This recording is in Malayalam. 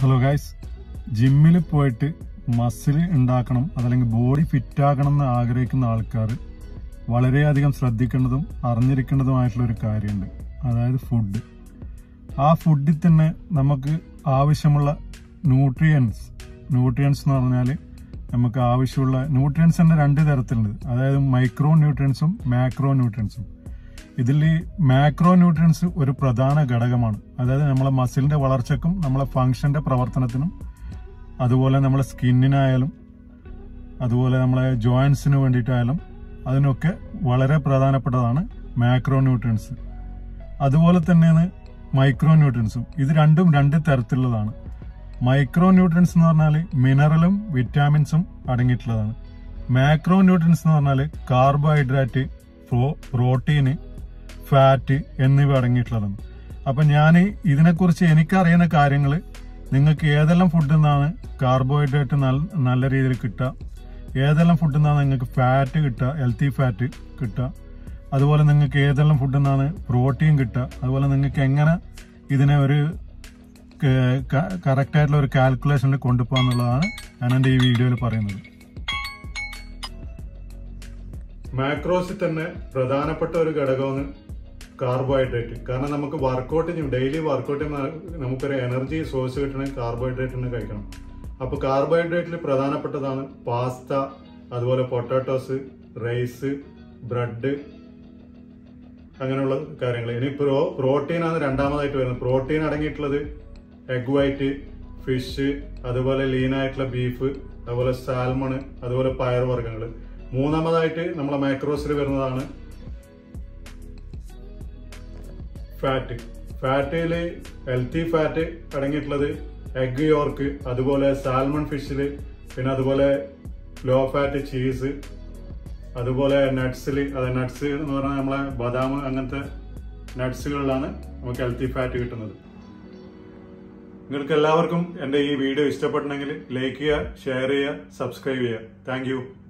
ഹലോ ഗൈസ് ജിമ്മിൽ പോയിട്ട് മസിൽ ഉണ്ടാക്കണം അതല്ലെങ്കിൽ ബോഡി ഫിറ്റ് ആക്കണം എന്ന് ആഗ്രഹിക്കുന്ന ആൾക്കാർ വളരെയധികം ശ്രദ്ധിക്കേണ്ടതും അറിഞ്ഞിരിക്കേണ്ടതുമായിട്ടുള്ള ഒരു കാര്യമുണ്ട് അതായത് ഫുഡ് ആ ഫുഡിൽ തന്നെ നമുക്ക് ആവശ്യമുള്ള ന്യൂട്രിയൻസ് ന്യൂട്രിയൻസ് എന്ന് പറഞ്ഞാൽ നമുക്ക് ആവശ്യമുള്ള ന്യൂട്രിയൻസ് തന്നെ രണ്ട് തരത്തിലുണ്ട് അതായത് മൈക്രോ ന്യൂട്രിയൻസും മാക്രോ ന്യൂട്രിയൻസും ഇതിൽ മാക്രോ ന്യൂട്രിയൻസ് ഒരു പ്രധാന ഘടകമാണ് അതായത് നമ്മളെ മസിലിന്റെ വളർച്ചയ്ക്കും നമ്മളെ ഫങ്ഷന്റെ പ്രവർത്തനത്തിനും അതുപോലെ നമ്മളെ സ്കിന്നിനായാലും അതുപോലെ നമ്മളെ ജോയിന്റ്സിന് വേണ്ടിയിട്ടായാലും അതിനൊക്കെ വളരെ പ്രധാനപ്പെട്ടതാണ് മാക്രോ ന്യൂട്രിയൻസ് അതുപോലെ തന്നെയാണ് മൈക്രോ ന്യൂട്രിയൻസും ഇത് രണ്ടും രണ്ട് തരത്തിലുള്ളതാണ് മൈക്രോ ന്യൂട്രിയൻസ് എന്ന് പറഞ്ഞാൽ മിനറലും വിറ്റാമിൻസും അടങ്ങിയിട്ടുള്ളതാണ് മാക്രോ ന്യൂട്രിയൻസ് എന്ന് പറഞ്ഞാൽ കാർബോഹൈഡ്രേറ്റ് പ്രോട്ടീന് ഫാറ്റ് എന്നിവ അടങ്ങിയിട്ടുള്ളതാണ് അപ്പൊ ഞാൻ ഇതിനെക്കുറിച്ച് എനിക്കറിയുന്ന കാര്യങ്ങൾ നിങ്ങൾക്ക് ഏതെല്ലാം ഫുഡിൽ നിന്നാണ് കാർബോഹൈഡ്രേറ്റ് നല്ല രീതിയിൽ കിട്ടുക ഏതെല്ലാം ഫുഡിൽ നിന്നാണ് നിങ്ങൾക്ക് ഫാറ്റ് കിട്ടുക ഹെൽത്തി ഫാറ്റ് കിട്ടുക അതുപോലെ നിങ്ങൾക്ക് ഏതെല്ലാം ഫുഡിൽ നിന്നാണ് പ്രോട്ടീൻ കിട്ടുക അതുപോലെ നിങ്ങൾക്ക് എങ്ങനെ ഇതിനെ ഒരു കറക്റ്റ് ആയിട്ടുള്ള ഒരു കാൽക്കുലേഷനിൽ കൊണ്ടുപോകാന്നുള്ളതാണ് ഞാൻ എൻ്റെ ഈ വീഡിയോയിൽ പറയുന്നത് മാക്രോസിൽ തന്നെ പ്രധാനപ്പെട്ട ഒരു ഘടകമാണ് കാർബോഹൈഡ്രേറ്റ് കാരണം നമുക്ക് വർക്കൗട്ട് ചെയ്യും ഡെയിലി വർക്കൗട്ട് നമുക്കൊരു എനർജി സോഴ്സ് കിട്ടണമെങ്കിൽ കാർബോഹൈഡ്രേറ്റ് കഴിക്കണം അപ്പോൾ കാർബോഹൈഡ്രേറ്റിൽ പ്രധാനപ്പെട്ടതാണ് പാസ്ത അതുപോലെ പൊട്ടാറ്റോസ് റൈസ് ബ്രെഡ് അങ്ങനെയുള്ള കാര്യങ്ങൾ ഇനി പ്രോ പ്രോട്ടീനാണ് രണ്ടാമതായിട്ട് വരുന്നത് പ്രോട്ടീൻ അടങ്ങിയിട്ടുള്ളത് എഗ് വൈറ്റ് ഫിഷ് അതുപോലെ ലീനായിട്ടുള്ള ബീഫ് അതുപോലെ സാൽമണ് അതുപോലെ പയർവർഗ്ഗങ്ങൾ മൂന്നാമതായിട്ട് നമ്മളെ മൈക്രോസിൽ വരുന്നതാണ് ഫാറ്റ് ഫാറ്റിൽ ഹെൽത്തി ഫാറ്റ് അടങ്ങിയിട്ടുള്ളത് എഗ് യോർക്ക് അതുപോലെ സാൽമൺ ഫിഷിൽ പിന്നെ അതുപോലെ ലോ ഫാറ്റ് ചീസ് അതുപോലെ നട്ട്സിൽ അത് നട്ട്സ് എന്ന് പറഞ്ഞാൽ നമ്മളെ ബദാം അങ്ങനത്തെ നട്ട്സുകളിലാണ് നമുക്ക് ഹെൽത്തി ഫാറ്റ് കിട്ടുന്നത് നിങ്ങൾക്ക് എല്ലാവർക്കും എൻ്റെ ഈ വീഡിയോ ഇഷ്ടപ്പെട്ടെങ്കിൽ ലൈക്ക് ചെയ്യുക ഷെയർ ചെയ്യുക സബ്സ്ക്രൈബ് ചെയ്യുക താങ്ക്